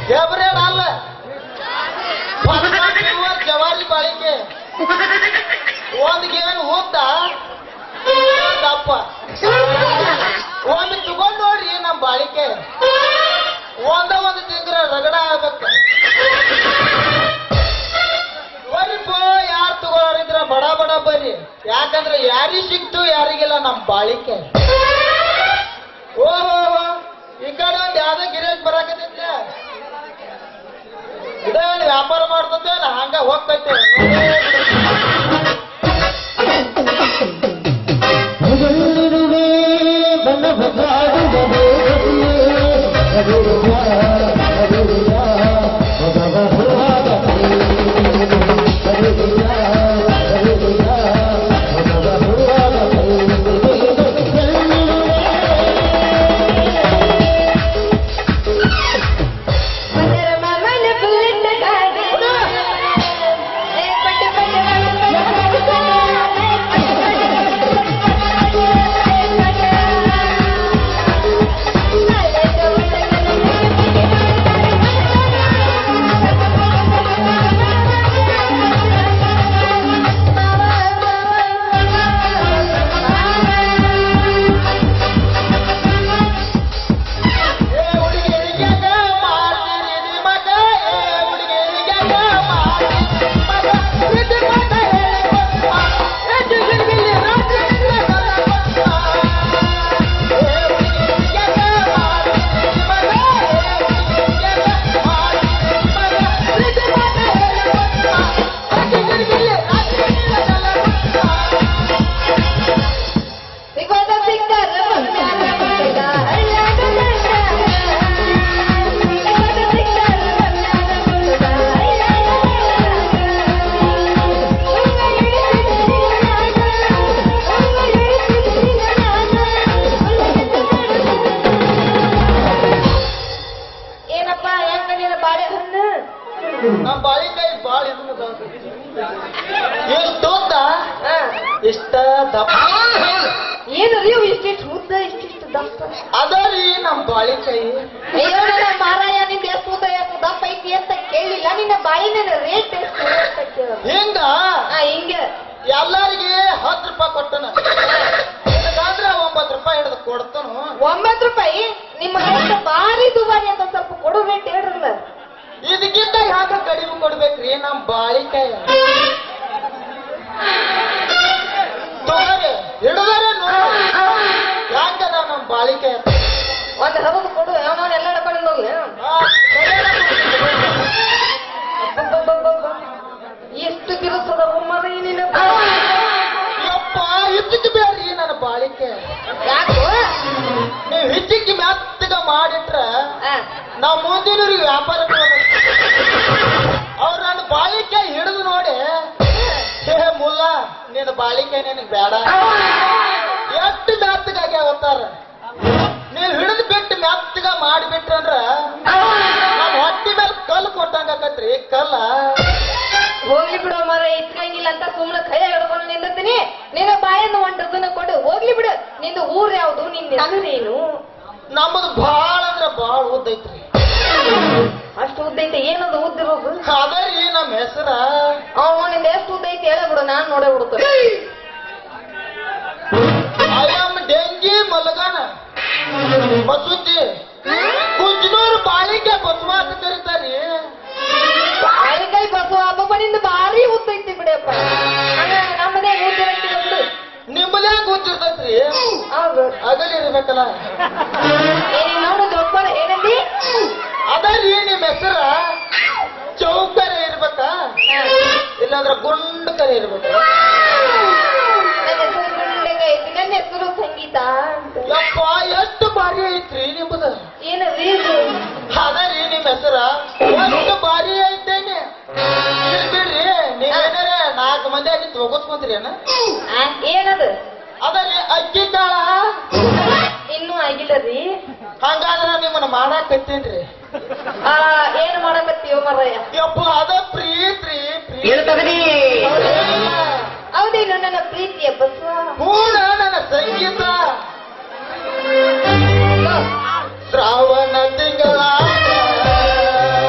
ಫೆಬ್ರೇಡ್ ಅಲ್ಲ ಪದ್ಮಾವತಿ ಜವಾರಿ ಬಾಳಿಕೆ ಒಂದ್ಗೇನು ಉದ್ದ ದಪ್ಪ ಒಂದು ತಗೊಂಡ್ ನೋಡ್ರಿ ನಮ್ ಬಾಳಿಕೆ ಒಂದ ಒಂದು ತಿಂಗ್ರ ರಗಡ ಆಗ್ಬೇಕು ಬರ್ರಿಪ್ಪ ಯಾರು ತಗೋರಿದ್ರ ಬಡ ಬಡ ಬರ್ರಿ ಯಾಕಂದ್ರೆ ಯಾರಿಗ್ ಸಿಕ್ತು ಯಾರಿಗಿಲ್ಲ ನಮ್ ಬಾಳಿಕೆ ಓಹೋ ಈ ಕಡೆ ಒಂದ್ ಯಾವ್ದೋ ಗಿರೇಜ್ ಬರಾಕತ್ತೈತೆ ಇದೇನು ವ್ಯಾಪಾರ ಮಾಡ್ತೈತೆ ನಾ ಹಂಗ ಹೋಗ್ತೈತೆ ಬಂದರ ಮಾಮನ ಬುಲೆಟ್ ಗಾಡಿ ಏ ಪಟ್ಟ ಪಟ್ಟ ಏ ಹುಡುಗಿಯರಿಗ್ಯಾಕ ಮಾಡ್ತೀರಿ ನಿಮಗ? ಏ ಹುಡುಗಿಯರಿಗ್ಯಾಕ ಮಾಡ್ತೀರಿ ನಿಮಗ? ಇದು ಮಗ ಹೇಳಿ ಗೊತ್ತ? ಏ ಜಿಗಿಡ್ಗಿಲಿ ರಾತ್ರಿಯಿಂದ ನನ್ನ ಗೊತ್ತ? ಏ ಹುಡುಗಿಯರಿಗ್ಯಾಕ ಮಾಡ್ತೀರಿ ನಿಮಗ? ಏ ಹುಡುಗಿಯರಿಗ್ಯಾಕ ಮಾಡ್ತೀರಿ ನಿಮಗ? ಇದು ಮಗ ಹೇಳಿ ಗೊತ್ತ? ಏ ಜಿಗಿಡ್ಗಿಲಿ ರಾತ್ರಿಯಿಂದ ನನ್ನ ಗೊತ್ತ? ಸಿಗೋದ ಸಿಕ್ಕರ ಬಂಗಾರ ಬಂದ ಹಳ್ಳದ ದಂಡ. ಸಿಗೋದ ಸಿಕ್ಕರ ಬಂಗಾರ ಬಂದ ಹಳ್ಳದ ಏನಪ್ಪ ಹೆಂಗ ನೀನು ಬಾಳೆಹಣ್ಣು ನಮ್ಮ ಬಾಳಿಕಾಯಿ ಬಾಳ ಇದು ಎಷ್ಟು ಉದ್ದ ಹಾ. ಇಷ್ಟ ದಪ್ಪ ಏನು ರೀ ಇಷ್ಟಿಷ್ಟು ಉದ್ದ ಇಷ್ಟಿಷ್ಟು ದಪ್ಪ ಅದರಿ ನಮ್ಮ ಬಾಳಿಕಾಯಿ ಅಯ್ಯೋ ನನ್ನ ಮಾರಾಯ ನಿಂದ ಎಷ್ಟು ಉದ್ದ ಎಷ್ಟು ದಪ್ಪ ಐತಿ ಅಂತ ಕೇಳಿಲ್ಲ ನಿನ್ನ ಬಾಳಿನ ರೇಟ್ ಎಷ್ಟು ಅಂತ ಕೇಳ ಹಿಂಗ ಹಾ ಹಿಂಗೆ ಎಲ್ಲರಿಗೆ ಹತ್ತು ರೂಪಾಯಿ ಕೊಟ್ಟನ ಇದಕ್ಕಾದ್ರೆ ಒಂಬತ್ತು ರೂಪಾಯಿ ಹಿಡಿದು ಕೊಡ್ತಾನು ಒಂಬತ್ತು ರೂಪಾಯಿ ನಿಮ್ಮ ರೇಟ್ ಭಾರಿ ದುಬಾರಿ ಅಂತ ಸ್ವಲ್ಪ ಕೊಡು ರೇಟ್ ಹೇಳ್ರಲ್ಲ ಇದಕ್ಕಿಂತ ಯಾಕೆ ಕಡಿಮೆ ಕೊಡ್ಬೇಕ್ರಿ ನಮ್ಮ ಬಾಳಿಕಾಯಿ ತಗೋರಿ ಹಿಡಿದರೆ ನೋಡಿ ಯಾಕದ ನಮ್ಮ ಬಾಳಿಕಾಯಿ ಒಂದ್ ಹರಿದು ಕೊಡು ಅವನವನ್ ಎಲ್ಲ ಕಡೆ ಹೋಗಿ ಆ, ಸರಿಯಾದ ಕೊಡ್ತೀನಿ. ಎಷ್ಟು ಕಿರುಸದ ಮರ ನಿನ್ನ ಯಪ್ಪ ಹಿಚ್ಚಿಗೆ ಬೇಡ್ರಿ ನನ್ನ ಬಾಳಿಕೆ ಯಾಕೋ ನೀವು ಹಿಚ್ಚಿಗೆ ಮೆತ್ತಗ ಮಾಡಿಟ್ರ ಆ, ನಾವು ಮುಂದಿನವ್ರಿಗೆ ವ್ಯಾಪಾರಕ್ಕೆ ಹೋಗ್ಬೇಕು ಅವ್ರು ನನ್ನ ಬಾಳಿಕೆ ಹಿಡಿದು ನೋಡಿ ಹೇ ಮುಲ್ಲ ನಿನ್ನ ಬಾಳಿಕೆ ನಿನಗೆ ಬೇಡ ಎಷ್ಟು ಮೆತ್ತಗಾಗಿ ಅವತ್ತಾರ ನೀವು ಹಿಡಿದು ಬಿಟ್ಟು ಮೆತ್ತಗ ಮಾಡಿಬಿಟ್ರಂದ್ರ ನಮ್ಮ ಹೊಟ್ಟಿ ಮೇಲೆ ಕಲ್ಲು ಕೊಟ್ಟಂಗ ಆಕತ್ರಿ ಕಲ್ಲ ಹೋಗ್ಲಿ ಬಿಡು ಮರ ಇಟ್ಕಂಗಿಲ್ಲ ಅಂತ ಸುಮ್ಮನೆ ಕೈ ಹಿಡ್ಕೊಂಡು ನಿಂದಿರ್ತೀನಿ ನಿನ್ನ ಬಾಯನ್ನು ಒಂದ್ ಡಬ್ಬನ ಕೊಡು ಹೋಗ್ಲಿ ಬಿಡು ನಿಂದು ಊರ್ ಯಾವ್ದು ನಿನ್ನ ಹೆಸರೇನು ನಮ್ಮದು ಭಾಳ ಅಂದ್ರೆ ಭಾಳ ಉದ್ದೈತ್ರಿ ಅಷ್ಟು ಉದ್ದ ಐತೆ ಏನದು ಉದ್ದಿರೋದು ಅದರಿ ನಮ್ಮ ಹೆಸರ ಅವ ನಿಂದ ಎಷ್ಟು ಉದ್ದ ಐತಿ ಹೇಳ ಬಿಡು ನಾನ್ ನೋಡೇ ಬಿಡುತ್ತೇನೆ ಐ ಆಮ್ ಡೆಂಗಿ ಮಲಗನ ಮಸೂತಿ ಕುಂಜನೂರು ಬಾಳಿಕೆ ಬಸವಾಸ ಕರೀತಾರಿ ಬಾಳಿಕಾಯಿ ಬಸವ ಹಬ್ಬ ನಿಂದ ಭಾರಿ ಉದ್ದ ಐತಿ ಬಿಡಪ್ಪ ಹಂಗ ನಮ್ಮದೇ ಉದ್ದ ಬಿಡು ನಿಮ್ಮಲ್ಲೇ ಕೂತಿರ್ತೈತ್ರಿ ಹೌದು ಅಗಲಿ ಇರ್ಬೇಕಲ್ಲ ಏನಿ ನೋಡು ದೊಡ್ಡ ಏನಂದಿ ಅದರಿ ನಿಮ್ಮ ಹೆಸರ ಚೌಕರೆ ಇರ್ಬೇಕಾ ಇಲ್ಲಾಂದ್ರೆ ಗುಂಡು ಕರೆ ಇರ್ಬೇಕು ನನ್ನ ಹೆಸರು ಗುಂಡಗೆ ಐತಿ ನನ್ನ ಹೆಸರು ಸಂಗೀತ ಅಂತ ಯಪ್ಪ ಎಷ್ಟು ಬಾರಿ ಐತ್ರಿ ನಿಮ್ಮದು ಏನದು ಇದು ಅದರಿ ನಿಮ್ಮ ಹೆಸರ ಎಷ್ಟು ಬಾರಿ ಐತೇನೆ ಇರ್ಲಿ ಬಿಡ್ರಿ ನೀವೇನಾರ ನಾಲ್ಕು ಮಂದಿ ಅಲ್ಲಿ ತಗೋಸ್ಕೊಂತೀರಿ ಏನ ಆ, ಏನದು ಅದರಿ ಅಕ್ಕಿ ಕಾಳ ಇನ್ನೂ ಆಗಿಲ್ಲ ರೀ ಹಂಗಾದ್ರ ನಿಮ್ಮನ್ನ ಮಾಡಾಕತ್ತೇನ್ರಿ ಆ ಏನ್ ಮಾಡಕತ್ತೀವ ಮರಯ್ಯ ಯಪ್ಪ ಅದ ಪ್ರೀತ್ರಿ ಹೌದೇನು ನನ್ನ ಪ್ರೀತಿಯ ಬಸವ ಹೂಣ ನನ್ನ ಸಂಗೀತ ಶ್ರಾವಣ ತಿಂಗಳ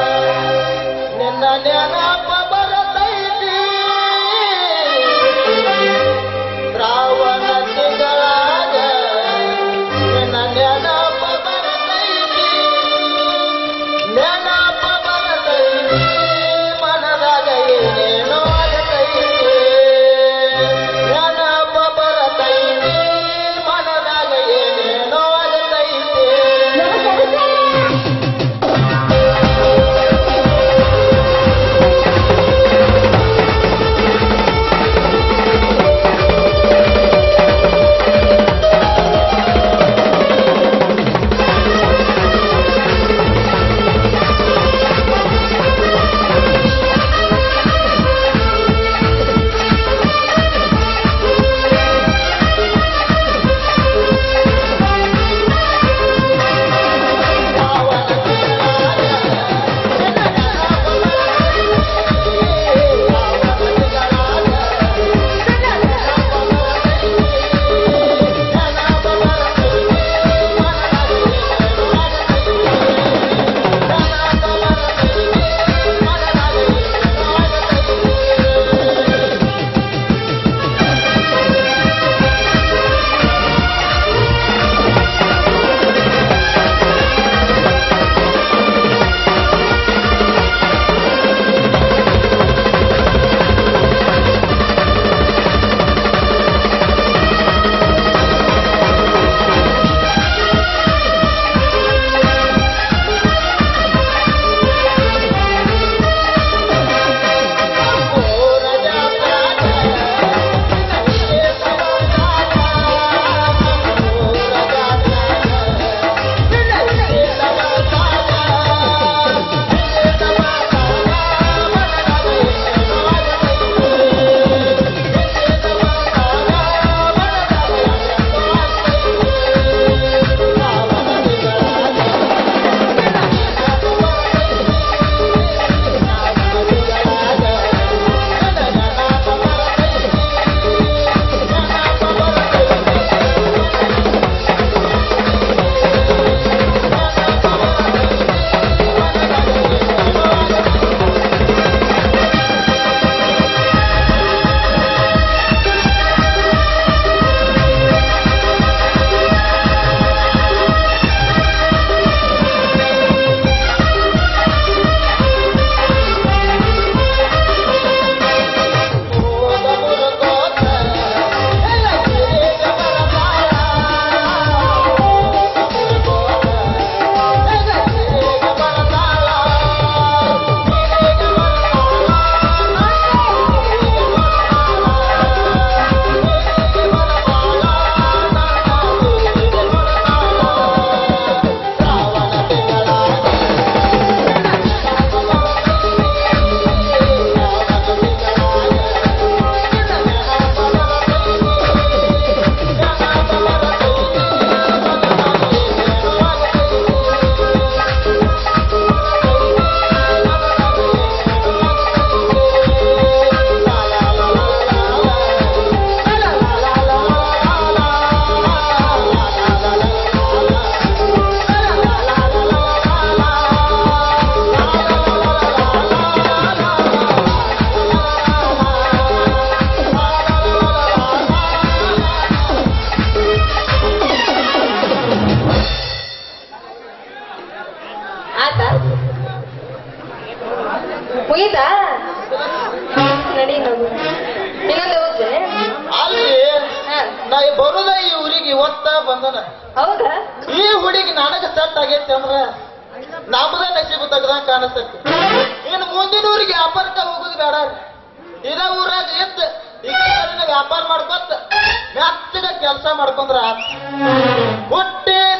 ಮುಗಿತಾ ನಡಿ ನೋಡು ಇನ್ನೊಂದು ಹೋಗ್ತೇನೆ ಅಲ್ಲಿ ಹಾ ನಾ ಈ ಬರುದ ಈ ಊರಿಗೆ ಇವತ್ತ ಬಂದನ ಹೌದಾ ಈ ಹುಡುಗಿ ನನಗ ಸೆಟ್ ಆಗೈತಿ ಅಂದ್ರ ನಮ್ದ ನಸೀಬು ತೆಗ್ದಂಗ ಕಾಣಿಸ್ತೈತಿ ಇನ್ನು ಮುಂದಿನ ಊರಿಗೆ ವ್ಯಾಪಾರಕ್ಕ ಹೋಗುದು ಬೇಡ ಇದ ಊರಾಗ ಇದ್ದ ಈ ಕಡೆನ ವ್ಯಾಪಾರ ಮಾಡ್ಕೊತ ಮೆತ್ತಗ ಕೆಲಸ ಮಾಡ್ಕೊಂಡ್ರ ಆತ್. ಹುಟ್ಟಿ